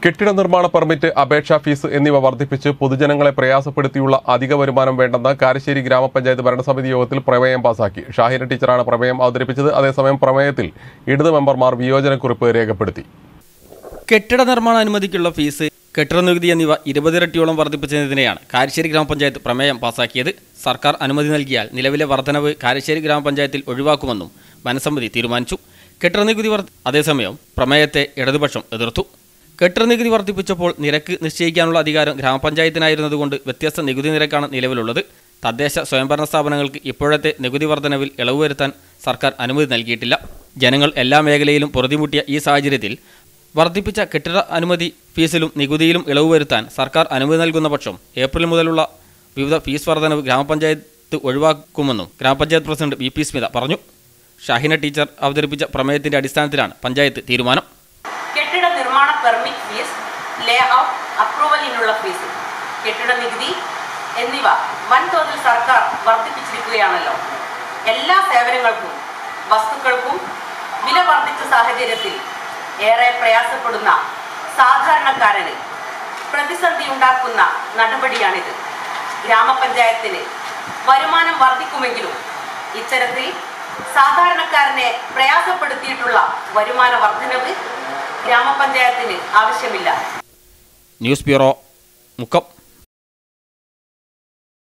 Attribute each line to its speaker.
Speaker 1: കെട്ടിട നിർമ്മാണ പെർമിറ്റ് അപേക്ഷാ ഫീസ് എന്നിവ വർദ്ധിപ്പിച്ച് പൊതുജനങ്ങളെ പ്രയാസപ്പെടുത്തിയുള്ള അധിക വരുമാനം വേണ്ടെന്ന് കാരശ്ശേരി ഗ്രാമപഞ്ചായത്ത് ഭരണസമിതി യോഗത്തിൽ പ്രമേയം പാസാക്കി ഷാഹിന ടീച്ചറാണ് പ്രമേയം അവതരിപ്പിച്ചത് അതേസമയം പ്രമേയത്തിൽ ഇടത് മെമ്പർമാർ വിയോജനക്കുറിപ്പ് രേഖപ്പെടുത്തി
Speaker 2: കെട്ടിട നിർമ്മാണ അനുമതിക്കുള്ള ഫീസ് കെട്ടിട നികുതി എന്നിവ ഇരുപതിരട്ടിയോളം വർദ്ധിപ്പിച്ചതിനെയാണ് കാരശ്ശേരി ഗ്രാമപഞ്ചായത്ത് പ്രമേയം പാസാക്കിയത് സർക്കാർ അനുമതി നൽകിയാൽ നിലവിലെ വർധനവ് കാരശ്ശേരി ഗ്രാമപഞ്ചായത്തിൽ ഒഴിവാക്കുമെന്നും വനസമിതി തീരുമാനിച്ചു കെട്ടിട നികുതി വർദ്ധ അതേസമയം പ്രമേയത്തെ ഇടതുപക്ഷം എതിർത്തു കെട്ടിട നികുതി വർദ്ധിപ്പിച്ചപ്പോൾ നിരക്ക് നിശ്ചയിക്കാനുള്ള അധികാരം ഗ്രാമപഞ്ചായത്തിനായിരുന്നതുകൊണ്ട് വ്യത്യസ്ത നികുതി നിരക്കാണ് നിലവിലുള്ളത് തദ്ദേശ സ്വയംഭരണ സ്ഥാപനങ്ങൾക്ക് ഇപ്പോഴത്തെ നികുതി വർധനവിൽ ഇളവ് വരുത്താൻ സർക്കാർ അനുമതി നൽകിയിട്ടില്ല ജനങ്ങൾ എല്ലാ മേഖലയിലും പൊറുതിമുട്ടിയ ഈ സാഹചര്യത്തിൽ വർദ്ധിപ്പിച്ച കെട്ടിട അനുമതി ഫീസിലും നികുതിയിലും ഇളവ് വരുത്താൻ സർക്കാർ അനുമതി നൽകുന്ന പക്ഷം ഏപ്രിൽ മുതലുള്ള വിവിധ ഫീസ് വർധനവ് ഗ്രാമപഞ്ചായത്ത് ഒഴിവാക്കുമെന്നും ഗ്രാമപഞ്ചായത്ത് പ്രസിഡന്റ് വി പി സ്മിത പറഞ്ഞു ഷാഹിന ടീച്ചർ അവതരിപ്പിച്ച പ്രമേയത്തിന്റെ അടിസ്ഥാനത്തിലാണ് പഞ്ചായത്ത് തീരുമാനം
Speaker 3: കെട്ടിട നിർമ്മാണ പെർമിറ്റ് ഫീസ് ലേ ഔട്ട് അപ്രൂവലിനുള്ള ഫീസ് കെട്ടിട നികുതി എന്നിവ വൻതോതിൽ സർക്കാർ വർദ്ധിപ്പിച്ചിരിക്കുകയാണല്ലോ എല്ലാ സേവനങ്ങൾക്കും വസ്തുക്കൾക്കും വില വർദ്ധിച്ച സാഹചര്യത്തിൽ ഏറെ പ്രയാസപ്പെടുന്ന സാധാരണക്കാരന് പ്രതിസന്ധി ഉണ്ടാക്കുന്ന നടപടിയാണിത് ഗ്രാമപഞ്ചായത്തിന് വരുമാനം വർദ്ധിക്കുമെങ്കിലും ഇത്തരത്തിൽ സാധാരണക്കാരനെ പ്രയാസപ്പെടുത്തിയിട്ടുള്ള വരുമാന വർധനവ് ഗ്രാമപഞ്ചായത്തിന് ആവശ്യമില്ല
Speaker 2: ന്യൂസ് ബ്യൂറോ മുക്കം